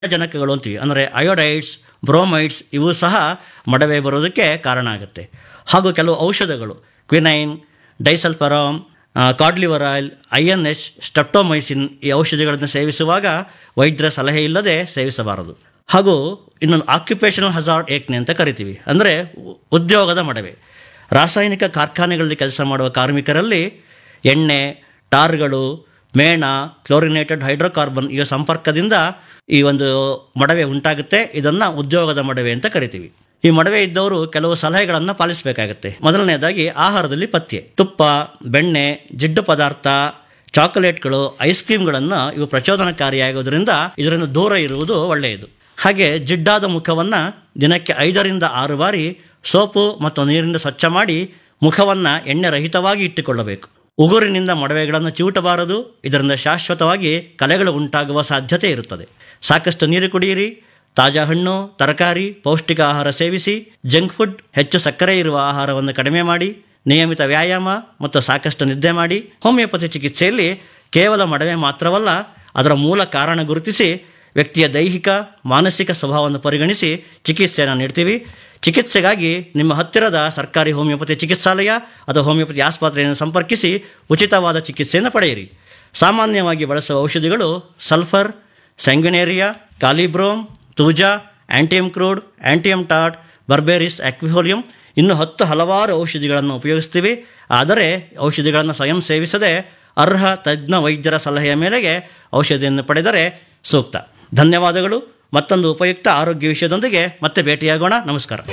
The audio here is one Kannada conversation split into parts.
ಜನಕಗಳು ಅಂತೀವಿ ಅಂದರೆ ಅಯೋಡೈಡ್ಸ್ ಬ್ರೋಮೈಡ್ಸ್ ಇವು ಸಹ ಮಡವೆ ಬರೋದಕ್ಕೆ ಕಾರಣ ಆಗುತ್ತೆ ಹಾಗೂ ಕೆಲವು ಔಷಧಗಳು quinine disulfiram cod liver oil I N H streptomycin ಈ ಔಷಧಿಗಳನ್ನು ಸೇವಿಸುವಾಗ ವೈದ್ಯರ ಸಲಹೆ ಇಲ್ಲದೆ ಸೇವಿಸಬಾರದು ಹಾಗೂ ಇನ್ನೊಂದು ಆಕ್ಯುಪೇಷನಲ್ ಹಜಾರ್ಡ್ ಏಕ್ನೆ ಅಂತ ಕರಿತೀವಿ ಅಂದರೆ ಉದ್ಯೋಗದ ಮಡವೆ ರಾಸಾಯನಿಕ ಕಾರ್ಖಾನೆಗಳಲ್ಲಿ ಕೆಲಸ ಮಾಡುವ ಕಾರ್ಮಿಕರಲ್ಲಿ ಎಣ್ಣೆ ಟಾರ್ಗಳು ಮೇಣ ಕ್ಲೋರಿನೇಟೆಡ್ ಹೈಡ್ರೋಕಾರ್ಬನ್ ಇವ ಸಂಪರ್ಕದಿಂದ ಈ ಒಂದು ಮಡವೆ ಉಂಟಾಗುತ್ತೆ ಇದನ್ನು ಉದ್ಯೋಗದ ಮಡವೆ ಅಂತ ಕರಿತೀವಿ ಈ ಮಡವೆ ಇದ್ದವರು ಕೆಲವು ಸಲಹೆಗಳನ್ನು ಪಾಲಿಸಬೇಕಾಗುತ್ತೆ ಮೊದಲನೇದಾಗಿ ಆಹಾರದಲ್ಲಿ ಪಥ್ಯ ತುಪ್ಪ ಬೆಣ್ಣೆ ಜಿಡ್ಡು ಪದಾರ್ಥ ಚಾಕೊಲೇಟ್ಗಳು ಐಸ್ ಕ್ರೀಮ್ಗಳನ್ನು ಇವು ಪ್ರಚೋದನಕಾರಿಯಾಗೋದ್ರಿಂದ ಇದರಿಂದ ದೂರ ಇರುವುದು ಒಳ್ಳೆಯದು ಹಾಗೆ ಜಿಡ್ಡಾದ ಮುಖವನ್ನು ದಿನಕ್ಕೆ ಐದರಿಂದ ಆರು ಬಾರಿ ಸೋಪು ಮತ್ತು ನೀರಿನಿಂದ ಸ್ವಚ್ಛ ಮಾಡಿ ಮುಖವನ್ನು ಎಣ್ಣೆ ರಹಿತವಾಗಿ ಇಟ್ಟುಕೊಳ್ಳಬೇಕು ಉಗುರಿನಿಂದ ಮೊಡವೆಗಳನ್ನು ಚಿವುಟಬಾರದು ಇದರಿಂದ ಶಾಶ್ವತವಾಗಿ ಕಲೆಗಳು ಉಂಟಾಗುವ ಸಾಧ್ಯತೆ ಇರುತ್ತದೆ ಸಾಕಷ್ಟು ನೀರು ಕುಡಿಯಿರಿ ತಾಜಾ ಹಣ್ಣು ತರಕಾರಿ ಪೌಷ್ಟಿಕ ಆಹಾರ ಸೇವಿಸಿ ಜಂಕ್ ಫುಡ್ ಹೆಚ್ಚು ಸಕ್ಕರೆ ಇರುವ ಆಹಾರವನ್ನು ಕಡಿಮೆ ಮಾಡಿ ನಿಯಮಿತ ವ್ಯಾಯಾಮ ಮತ್ತು ಸಾಕಷ್ಟು ನಿದ್ದೆ ಮಾಡಿ ಹೋಮಿಯೋಪತಿ ಚಿಕಿತ್ಸೆಯಲ್ಲಿ ಕೇವಲ ಮಡವೆ ಮಾತ್ರವಲ್ಲ ಅದರ ಮೂಲ ಕಾರಣ ಗುರುತಿಸಿ ವ್ಯಕ್ತಿಯ ದೈಹಿಕ ಮಾನಸಿಕ ಸ್ವಭಾವವನ್ನು ಪರಿಗಣಿಸಿ ಚಿಕಿತ್ಸೆಯನ್ನು ನೀಡ್ತೀವಿ ಚಿಕಿತ್ಸೆಗಾಗಿ ನಿಮ್ಮ ಹತ್ತಿರದ ಸರ್ಕಾರಿ ಹೋಮಿಯೋಪತಿ ಚಿಕಿತ್ಸಾಲಯ ಅಥವಾ ಹೋಮಿಯೋಪತಿ ಆಸ್ಪತ್ರೆಯನ್ನು ಸಂಪರ್ಕಿಸಿ ಉಚಿತವಾದ ಚಿಕಿತ್ಸೆಯನ್ನು ಪಡೆಯಿರಿ ಸಾಮಾನ್ಯವಾಗಿ ಬಳಸುವ ಔಷಧಿಗಳು sulphur sanguinaria kali brom thuja antim crude antim ಟಾಟ್ ಬರ್ಬೇರಿಸ್ ಆಕ್ವಿಹೋಲಿಯಂ ಇನ್ನು ಹತ್ತು ಹಲವಾರು ಔಷಧಿಗಳನ್ನು ಉಪಯೋಗಿಸ್ತೀವಿ ಆದರೆ ಔಷಧಿಗಳನ್ನು ಸ್ವಯಂ ಸೇವಿಸದೆ ಅರ್ಹ ತಜ್ಞ ವೈದ್ಯರ ಸಲಹೆಯ ಮೇರೆಗೆ ಔಷಧಿಯನ್ನು ಪಡೆದರೆ ಸೂಕ್ತ ಧನ್ಯವಾದಗಳು ಮತ್ತೊಂದು ಉಪಯುಕ್ತ ಆರೋಗ್ಯ ವಿಷಯದೊಂದಿಗೆ ಮತ್ತೆ ಭೇಟಿಯಾಗೋಣ ನಮಸ್ಕಾರ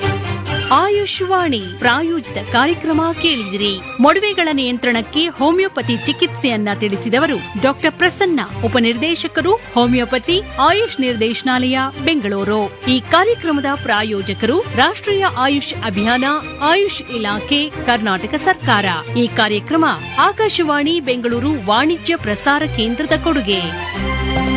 ಆಯುಷ್ವಾಣಿ ಪ್ರಾಯೋಜಿತ ಕಾರ್ಯಕ್ರಮ ಕೇಳಿದಿರಿ ಮೊಡವೆಗಳ ನಿಯಂತ್ರಣಕ್ಕೆ ಹೋಮಿಯೋಪತಿ ಚಿಕಿತ್ಸೆಯನ್ನ ತಿಳಿಸಿದವರು ಡಾಕ್ಟರ್ ಪ್ರಸನ್ನ ಉಪನಿರ್ದೇಶಕರು ಹೋಮಿಯೋಪತಿ ಆಯುಷ್ ನಿರ್ದೇಶನಾಲಯ ಬೆಂಗಳೂರು ಈ ಕಾರ್ಯಕ್ರಮದ ಪ್ರಾಯೋಜಕರು ರಾಷ್ಟ್ರೀಯ ಆಯುಷ್ ಅಭಿಯಾನ ಆಯುಷ್ ಇಲಾಖೆ ಕರ್ನಾಟಕ ಸರ್ಕಾರ ಈ ಕಾರ್ಯಕ್ರಮ ಆಕಾಶವಾಣಿ ಬೆಂಗಳೂರು ವಾಣಿಜ್ಯ ಪ್ರಸಾರ ಕೇಂದ್ರದ ಕೊಡುಗೆ